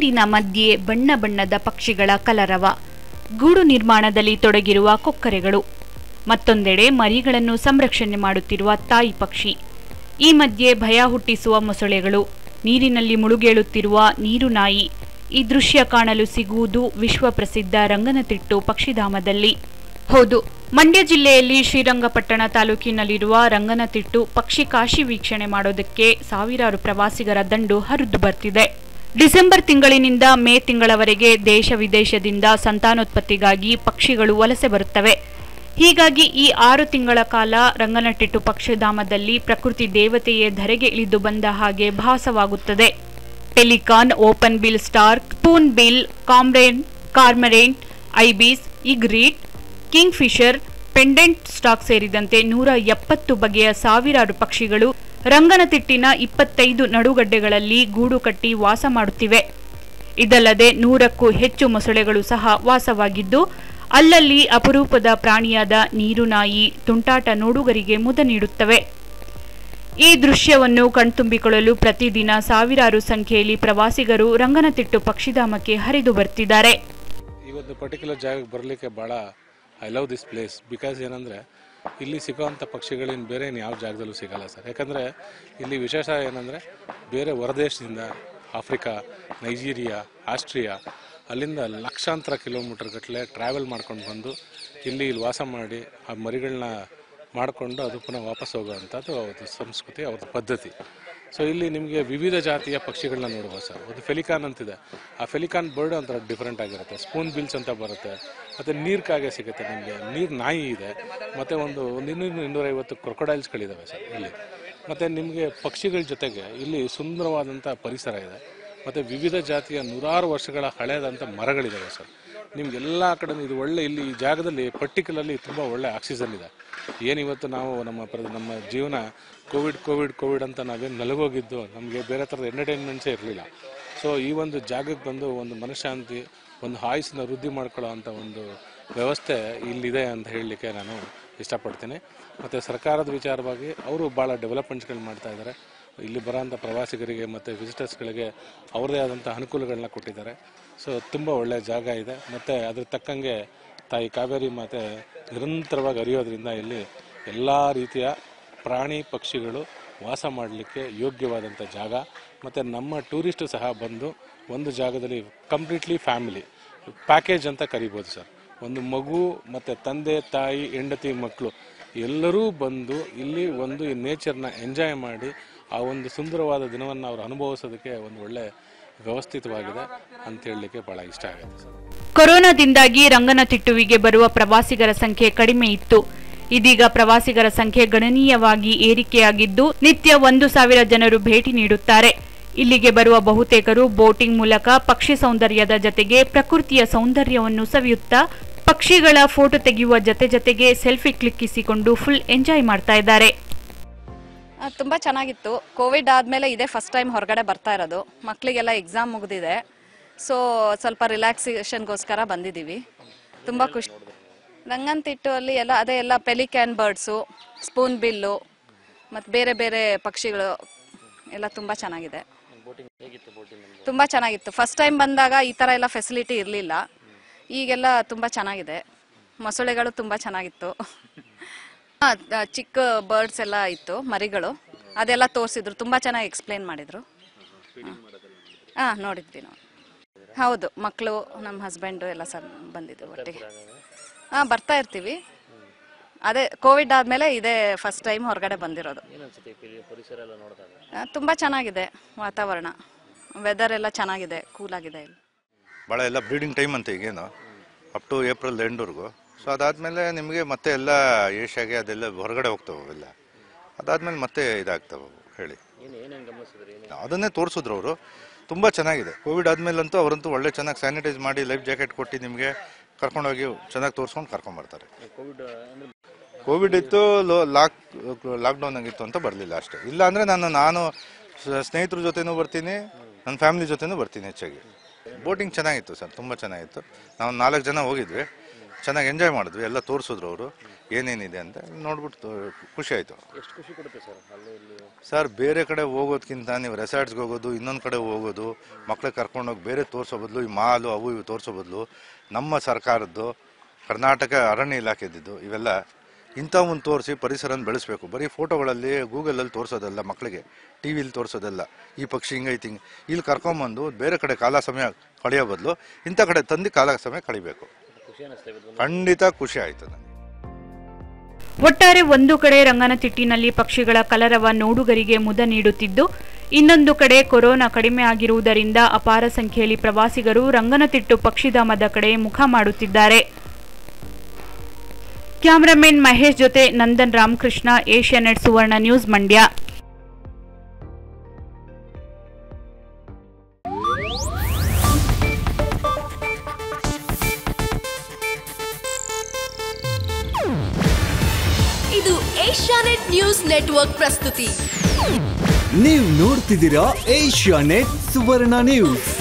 ನೀರಿನ ಮಧ್ಯೆ ಬಣ್ಣ ಬಣ್ಣದ ಪಕ್ಷಿಗಳ ಕಲರವ ಗೂಡು ನಿರ್ಮಾಣದಲ್ಲಿ ತೊಡಗಿರುವ ಕೊಕ್ಕರೆಗಳು ಮತ್ತೊಂದೆಡೆ ಮರಿಗಳನ್ನು ಸಂರಕ್ಷಣೆ ಮಾಡುತ್ತಿರುವ ತಾಯಿ ಪಕ್ಷಿ ಈ ಮಧ್ಯೆ ಭಯ ಹುಟ್ಟಿಸುವ ಮೊಸಳೆಗಳು ನೀರಿನಲ್ಲಿ ಮುಳುಗೇಳುತ್ತಿರುವ ನೀರು ನಾಯಿ ಈ ದೃಶ್ಯ ಕಾಣಲು ಸಿಗುವುದು ವಿಶ್ವಪ್ರಸಿದ್ಧ ರಂಗನತಿಟ್ಟು ಪಕ್ಷಿಧಾಮದಲ್ಲಿ ಹೌದು ಮಂಡ್ಯ ಜಿಲ್ಲೆಯಲ್ಲಿ ಶ್ರೀರಂಗಪಟ್ಟಣ ತಾಲೂಕಿನಲ್ಲಿರುವ ರಂಗನತಿಟ್ಟು ಪಕ್ಷಿ ಕಾಶಿ ವೀಕ್ಷಣೆ ಮಾಡೋದಕ್ಕೆ ಸಾವಿರಾರು ಪ್ರವಾಸಿಗರ ದಂಡು ಹರಿದು ಬರ್ತಿದೆ ಡಿಸೆಂಬರ್ ತಿಂಗಳಿನಿಂದ ಮೇ ತಿಂಗಳವರೆಗೆ ದೇಶ ವಿದೇಶದಿಂದ ಸಂತಾನೋತ್ಪತ್ತಿಗಾಗಿ ಪಕ್ಷಿಗಳು ವಲಸೆ ಬರುತ್ತವೆ ಹೀಗಾಗಿ ಈ ಆರು ತಿಂಗಳ ಕಾಲ ರಂಗನತಿಟ್ಟು ಪಕ್ಷಿಧಾಮದಲ್ಲಿ ಪ್ರಕೃತಿ ದೇವತೆಯೇ ಧರೆಗೆ ಇಳಿದು ಬಂದ ಹಾಗೆ ಭಾಸವಾಗುತ್ತದೆ pelican openbill stork spoonbill ಕಾಮ್ರೇನ್ cormorant ibis egret kingfisher painted stork ಸೇರಿದಂತೆ ನೂರ ಎಪ್ಪತ್ತು ಬಗೆಯ ಸಾವಿರಾರು ಪಕ್ಷಿಗಳು ರಂಗನತಿಟ್ಟಿನ ಇಪ್ಪತ್ತೈದು ನಡುಗಡ್ಡೆಗಳಲ್ಲಿ ಗೂಡು ಕಟ್ಟಿ ವಾಸ ಮಾಡುತ್ತಿವೆ ಇದಲ್ಲದೆ ನೂರಕ್ಕೂ ಹೆಚ್ಚು ಮೊಸಳೆಗಳು ಸಹ ವಾಸವಾಗಿದ್ದು ಅಲ್ಲಲ್ಲಿ ಅಪರೂಪದ ಪ್ರಾಣಿಯಾದ ನೀರುನಾಯಿ ತುಂಟಾಟ ನೋಡುಗರಿಗೆ ಮುದ ನೀಡುತ್ತವೆ ಈ ದೃಶ್ಯವನ್ನು ಕಣ್ತುಂಬಿಕೊಳ್ಳಲು ಪ್ರತಿದಿನ ಸಾವಿರಾರು ಸಂಖ್ಯೆಯಲ್ಲಿ ಪ್ರವಾಸಿಗರು ರಂಗನತಿಟ್ಟು ಪಕ್ಷಿಧಾಮಕ್ಕೆ ಹರಿದು ಬರ್ತಿದ್ದಾರೆ ಈ ಒಂದು ಪರ್ಟಿಕ್ಯುಲರ್ ಜಾಗಕ್ಕೆ ಬರಲಿಕ್ಕೆ ಭಾಳ I love this place because ಏನಂದರೆ ಇಲ್ಲಿ ಸಿಗೋವಂಥ ಪಕ್ಷಿಗಳೇನು ಬೇರೆ ಇನ್ನು ಯಾವ ಜಾಗದಲ್ಲೂ ಸಿಗಲ್ಲ ಸರ್ ಯಾಕಂದರೆ ಇಲ್ಲಿ ವಿಶೇಷ ಏನಂದರೆ ಬೇರೆ ಹೊರದೇಶದಿಂದ ಆಫ್ರಿಕಾ ನೈಜೀರಿಯಾ ಆಸ್ಟ್ರಿಯಾ ಅಲ್ಲಿಂದ ಲಕ್ಷಾಂತರ ಕಿಲೋಮೀಟರ್ ಗಟ್ಟಲೆ ಟ್ರಾವೆಲ್ ಮಾಡ್ಕೊಂಡು ಬಂದು ಇಲ್ಲಿ ಇಲ್ಲಿ ವಾಸ ಮಾಡಿ ಆ ಮರಿಗಳನ್ನ ಮಾಡಿಕೊಂಡು ಅದು ಪುನಃ ವಾಪಸ್ ಹೋಗೋವಂಥದ್ದು ಅವ್ರದ್ದು ಸಂಸ್ಕೃತಿ ಅವ್ರದ್ದು ಪದ್ಧತಿ ಸೊ ಇಲ್ಲಿ ನಿಮಗೆ ವಿವಿಧ ಜಾತಿಯ ಪಕ್ಷಿಗಳನ್ನ ನೋಡ್ಬೋದು ಸರ್ ಒಂದು ಫೆಲಿಕಾನ್ ಅಂತಿದೆ ಆ ಫೆಲಿಕಾನ್ ಬರ್ಡ್ ಒಂಥರ ಡಿಫ್ರೆಂಟ್ ಆಗಿರುತ್ತೆ ಸ್ಪೂನ್ ಬಿಲ್ಸ್ ಅಂತ ಬರುತ್ತೆ ಮತ್ತು ನೀರು ಕಾಗೆ ಸಿಗುತ್ತೆ ನಿಮಗೆ ನೀರು ನಾಯಿ ಇದೆ ಮತ್ತು ಒಂದು ಒಂದು ಇನ್ನೂರು ಇನ್ನೂರೈವತ್ತು ಕ್ರೊಕೊಡೈಲ್ಸ್ಗಳಿದ್ದಾವೆ ಸರ್ ಇಲ್ಲಿ ಮತ್ತು ನಿಮಗೆ ಪಕ್ಷಿಗಳ ಜೊತೆಗೆ ಇಲ್ಲಿ ಸುಂದರವಾದಂಥ ಪರಿಸರ ಇದೆ ಮತ್ತು ವಿವಿಧ ಜಾತಿಯ ನೂರಾರು ವರ್ಷಗಳ ಹಳೆಯದಂಥ ಮರಗಳಿದ್ದಾವೆ ಸರ್ ನಿಮ್ಗೆಲ್ಲ ಕಡೆ ಇದು ಒಳ್ಳೆ ಇಲ್ಲಿ ಈ ಜಾಗದಲ್ಲಿ ಪರ್ಟಿಕ್ಯುಲರ್ಲಿ ತುಂಬ ಒಳ್ಳೆ ಆಕ್ಸಿಜನ್ ಇದೆ ಏನಿವತ್ತು ನಾವು ನಮ್ಮ ಪ್ರ ನಮ್ಮ ಜೀವನ ಕೋವಿಡ್ ಕೋವಿಡ್ ಕೋವಿಡ್ ಅಂತ ನಾವೇನು ನಲಗೋಗಿದ್ದು ನಮಗೆ ಬೇರೆ ಥರದ ಎಂಟರ್ಟೈನ್ಮೆಂಟ್ಸೇ ಇರಲಿಲ್ಲ ಸೊ ಈ ಒಂದು ಜಾಗಕ್ಕೆ ಬಂದು ಒಂದು ಮನಃಶಾಂತಿ ಒಂದು ಆಯುಸ್ಸನ್ನ ವೃದ್ಧಿ ಮಾಡ್ಕೊಳ್ಳೋ ಅಂಥ ಒಂದು ವ್ಯವಸ್ಥೆ ಇಲ್ಲಿದೆ ಅಂತ ಹೇಳಲಿಕ್ಕೆ ನಾನು ಇಷ್ಟಪಡ್ತೀನಿ ಮತ್ತು ಸರ್ಕಾರದ ವಿಚಾರವಾಗಿ ಅವರು ಭಾಳ ಡೆವಲಪ್ಮೆಂಟ್ಸ್ಗಳು ಮಾಡ್ತಾ ಇದ್ದಾರೆ ಇಲ್ಲಿ ಬರೋಂಥ ಪ್ರವಾಸಿಗರಿಗೆ ಮತ್ತು ವಿಸಿಟರ್ಸ್ಗಳಿಗೆ ಅವ್ರದೇ ಆದಂಥ ಅನುಕೂಲಗಳನ್ನ ಕೊಟ್ಟಿದ್ದಾರೆ ಸೊ ತುಂಬ ಒಳ್ಳೆಯ ಜಾಗ ಇದೆ ಮತ್ತು ಅದ್ರ ತಕ್ಕಂಗೆ ತಾಯಿ ಕಾವೇರಿ ಮಾತೆ ನಿರಂತರವಾಗಿ ಹರಿಯೋದ್ರಿಂದ ಇಲ್ಲಿ ಎಲ್ಲ ರೀತಿಯ ಪ್ರಾಣಿ ಪಕ್ಷಿಗಳು ವಾಸ ಮಾಡಲಿಕ್ಕೆ ಯೋಗ್ಯವಾದಂಥ ಜಾಗ ಮತ್ತು ನಮ್ಮ ಟೂರಿಸ್ಟು ಸಹ ಬಂದು ಒಂದು ಜಾಗದಲ್ಲಿ ಕಂಪ್ಲೀಟ್ಲಿ ಫ್ಯಾಮಿಲಿ ಪ್ಯಾಕೇಜ್ ಅಂತ ಕರಿಬೋದು ಸರ್ ಒಂದು ಮಗು ಮತ್ತು ತಂದೆ ತಾಯಿ ಹೆಂಡತಿ ಮಕ್ಕಳು ಎಲ್ಲರೂ ಬಂದು ಇಲ್ಲಿ ಒಂದು ಈ ನೇಚರ್ನ ಎಂಜಾಯ್ ಮಾಡಿ ಆ ಒಂದು ಸುಂದರವಾದ ದಿನವನ್ನು ಅವರು ಅನುಭವಿಸೋದಕ್ಕೆ ಒಂದು ಒಳ್ಳೆ ವ್ಯವಸ್ಥಿತವಾಗಿದೆ ಅಂತ ಹೇಳಲಿಕ್ಕೆ ಭಾಳ ಇಷ್ಟ ಆಗುತ್ತೆ ಸರ್ ಕೊರೋನಾದಿಂದಾಗಿ ರಂಗನತಿಟ್ಟುವಿಗೆ ಬರುವ ಪ್ರವಾಸಿಗರ ಸಂಖ್ಯೆ ಕಡಿಮೆ ಇತ್ತು ಇದೀಗ ಪ್ರವಾಸಿಗರ ಸಂಖ್ಯೆ ಗಣನೀಯವಾಗಿ ಏರಿಕೆಯಾಗಿದ್ದು ನಿತ್ಯ ಒಂದು ಸಾವಿರ ಜನರು ಭೇಟಿ ನೀಡುತ್ತಾರೆ ಇಲ್ಲಿಗೆ ಬರುವ ಬಹುತೇಕರು ಬೋಟಿಂಗ್ ಮೂಲಕ ಪಕ್ಷಿ ಸೌಂದರ್ಯದ ಜತೆಗೆ ಪ್ರಕೃತಿಯ ಸೌಂದರ್ಯವನ್ನು ಸವಿಯುತ್ತಾ ಪಕ್ಷಿಗಳ ಫೋಟೋ ತೆಗೆಯುವ ಜತೆ ಜತೆಗೆ ಸೆಲ್ಫಿ ಕ್ಲಿಕ್ಕಿಸಿಕೊಂಡು ಫುಲ್ ಎಂಜಾಯ್ ಮಾಡ್ತಾ ಇದ್ದಾರೆ ಆ, ತುಂಬಾ ಚೆನ್ನಾಗಿತ್ತು ಕೋವಿಡ್ ಆದ್ಮೇಲೆ ಇದೇ ಫಸ್ಟ್ ಟೈಮ್ ಹೊರಗಡೆ ಬರ್ತಾ ಇರೋದು ಮಕ್ಕಳಿಗೆಲ್ಲ ಎಕ್ಸಾಮ್ ಮುಗಿದಿದೆ ಸೊ ಸ್ವಲ್ಪ ರಿಲ್ಯಾಕ್ಸೇಷನ್ಗೋಸ್ಕರ ಬಂದಿದ್ದೀವಿ ತುಂಬಾ ಖುಷಿ ರಂಗಂತಿಟ್ಟು ಅಲ್ಲಿ ಎಲ್ಲ ಅದೇ ಎಲ್ಲ ಪೆಲಿಕ್ಯಾನ್ ಬರ್ಡ್ಸು ಸ್ಪೂನ್ ಬಿಲ್ಲು ಮತ್ತು ಬೇರೆ ಬೇರೆ ಪಕ್ಷಿಗಳು ಎಲ್ಲ ತುಂಬಾ ಚೆನ್ನಾಗಿದೆ ತುಂಬಾ ಚೆನ್ನಾಗಿತ್ತು ಫಸ್ಟ್ ಟೈಮ್ ಬಂದಾಗ ಈ ಥರ ಎಲ್ಲ ಫೆಸಿಲಿಟಿ ಇರಲಿಲ್ಲ ಈಗೆಲ್ಲ ತುಂಬಾ ಚೆನ್ನಾಗಿದೆ ಮೊಸಳೆಗಳು ತುಂಬಾ ಚೆನ್ನಾಗಿತ್ತು ಆ, ಆ, ಚಿಕ್ಕ ಬರ್ಡ್ಸ್ ಎಲ್ಲ ಇತ್ತು ಮರಿಗಳು ಅದೆಲ್ಲ ತೋರಿಸಿದ್ರು ತುಂಬಾ ಚೆನ್ನಾಗಿ ಎಕ್ಸ್ಪ್ಲೇನ್ ಮಾಡಿದ್ರು ಹಾ ನೋಡಿದ್ವಿ ನಾವು ಹೌದು ಮಕ್ಕಳು ನಮ್ಮ ಹಸ್ಬೆಂಡು ಎಲ್ಲ ಸರ್ ಬಂದಿದ್ರು ಒಟ್ಟಿಗೆ ಹಾ ಬರ್ತಾ ಇರ್ತೀವಿ ಅದೇ ಕೋವಿಡ್ ಆದ್ಮೇಲೆ ಇದೇ ಫಸ್ಟ್ ಟೈಮ್ ಹೊರಗಡೆ ಬಂದಿರೋದು ಆ, ತುಂಬಾ ಚೆನ್ನಾಗಿದೆ ವಾತಾವರಣ ವೆದರ್ ಎಲ್ಲ ಚೆನ್ನಾಗಿದೆ ಕೂಲ್ ಆಗಿದೆ ಇಲ್ಲಿ ಭಾಳ ಎಲ್ಲ ಬ್ರೀಡಿಂಗ್ ಟೈಮ್ ಅಂತ ಈಗೇನು ಅಪ್ ಟು ಏಪ್ರಿಲ್ ಎಂಡ್ವರೆಗೂ ಸೊ ಅದಾದಮೇಲೆ ನಿಮಗೆ ಮತ್ತೆ ಎಲ್ಲ ಏಷ್ಯಾಗೆ ಅದೆಲ್ಲ ಹೊರಗಡೆ ಹೋಗ್ತಾವೆ ಅವೆಲ್ಲ ಅದಾದಮೇಲೆ ಮತ್ತೆ ಇದಾಗ್ತಾವೆ ಅವು, ಹೇಳಿ ಅದನ್ನೇ ತೋರಿಸಿದ್ರು ಅವರು ತುಂಬ ಚೆನ್ನಾಗಿದೆ ಕೋವಿಡ್ ಆದಮೇಲಂತೂ ಅವರಂತೂ ಒಳ್ಳೆ ಚೆನ್ನಾಗಿ ಸ್ಯಾನಿಟೈಸ್ ಮಾಡಿ ಲೈಫ್ ಜಾಕೆಟ್ ಕೊಟ್ಟು ನಿಮಗೆ ಕರ್ಕೊಂಡೋಗಿ ಚೆನ್ನಾಗಿ ತೋರಿಸ್ಕೊಂಡು ಕರ್ಕೊಂಬರ್ತಾರೆ ಕೋವಿಡ್ ಇತ್ತು ಲೋ- ಲಾಕ್ ಲಾಕ್ಡೌನ್ ಆಗಿತ್ತು ಅಂತ ಬರಲಿಲ್ಲ ಅಷ್ಟೇ ಇಲ್ಲ ಅಂದರೆ ನಾನು ನಾನು ಸ- ಸ್ನೇಹಿತರ ಜೊತೆನೂ ಬರ್ತೀನಿ ನನ್ನ ಫ್ಯಾಮಿಲಿ ಜೊತೆನೂ ಬರ್ತೀನಿ ಹೆಚ್ಚಾಗಿ ಬೋಟಿಂಗ್ ಚೆನ್ನಾಗಿತ್ತು ಸರ್ ತುಂಬ ಚೆನ್ನಾಗಿತ್ತು ನಾವು ನಾಲ್ಕು ಜನ ಹೋಗಿದ್ವಿ ಚೆನ್ನಾಗಿ ಎಂಜಾಯ್ ಮಾಡಿದ್ವಿ ಎಲ್ಲ ತೋರಿಸಿದ್ರು ಅವರು ಏನೇನಿದೆ ಅಂತ ನೋಡ್ಬಿಟ್ಟು ತೋ- ಖುಷಿ ಆಯಿತು ಎಷ್ಟು ಖುಷಿ ಕೊಡುತ್ತೆ ಸರ್ ಅಲ್ಲಿ ಇಲ್ಲಿ ಸರ್ ಬೇರೆ ಕಡೆ ಹೋಗೋದ್ಕಿಂತ ನೀವು ರೆಸಾರ್ಟ್ಸ್ಗೆ ಹೋಗೋದು ಇನ್ನೊಂದು ಕಡೆ ಹೋಗೋದು ಮಕ್ಳಿಗೆ ಕರ್ಕೊಂಡೋಗಿ ಬೇರೆ ತೋರಿಸೋ ಬದಲು ಈ ಮಾಲು ಅವು ಇವು ತೋರಿಸೋ ಬದಲು ನಮ್ಮ ಸರ್ಕಾರದ್ದು ಕರ್ನಾಟಕ ಅರಣ್ಯ ಇಲಾಖೆದಿದ್ದು ಇವೆಲ್ಲ ಇಂಥವನ್ನ ತೋರಿಸಿ ಪರಿಸರನ ಬೆಳೆಸಬೇಕು ಬರೀ ಫೋಟೋಗಳಲ್ಲಿ ಗೂಗಲಲ್ಲಿ ತೋರಿಸೋದಲ್ಲ ಮಕ್ಕಳಿಗೆ ಟಿ ವಿಲಿ ತೋರಿಸೋದಲ್ಲ ಈ ಪಕ್ಷಿ ಹಿಂಗೈತಿ ಹಿಂಗೆ ಇಲ್ಲಿ ಕರ್ಕೊಂಬಂದು ಬೇರೆ ಕಡೆ ಕಾಲ ಸಮಯ ಕಳೆಯೋ ಬದಲು ಇಂಥ ಕಡೆ ತಂದು ಕಾಲ ಸಮಯ ಕಳಿಬೇಕು ಖುಷಿ ಅನ್ನಿಸ್ತಾ ಇವತ್ತು ಖಂಡಿತ ಖುಷಿ ಆಯಿತು ನನಗೆ ಒಟ್ಟಾರೆ ಒಂದು ಕಡೆ ರಂಗನತಿಟ್ಟಿನಲ್ಲಿ ಪಕ್ಷಿಗಳ ಕಲರವ ನೋಡುಗರಿಗೆ ಮುದ ನೀಡುತ್ತಿದ್ದು ಇನ್ನೊಂದು ಕಡೆ ಕೊರೋನಾ ಕಡಿಮೆ ಆಗಿರುವುದರಿಂದ ಅಪಾರ ಸಂಖ್ಯೆಯಲ್ಲಿ ಪ್ರವಾಸಿಗರು ರಂಗನತಿಟ್ಟು ಪಕ್ಷಿಧಾಮದ ಕಡೆ ಮುಖ ಮಾಡುತ್ತಿದ್ದಾರೆ ಕ್ಯಾಮರಾಮನ್ ಮಹೇಶ್ ಜೊತೆ ನಂದನ್ ರಾಮಕೃಷ್ಣ ಏಷ್ಯಾನೆಟ್ ಸುವರ್ಣ ನ್ಯೂಸ್ ಮಂಡ್ಯ ಇದು ಏಷ್ಯಾನೆಟ್ ನ್ಯೂಸ್ ನೆಟ್ವರ್ಕ್ ಪ್ರಸ್ತುತಿ ನೀವು ನೋಡ್ತಿದ್ದೀರಾ ಏಷ್ಯಾ ನೆಟ್ ಸುವರ್ಣ ನ್ಯೂಸ್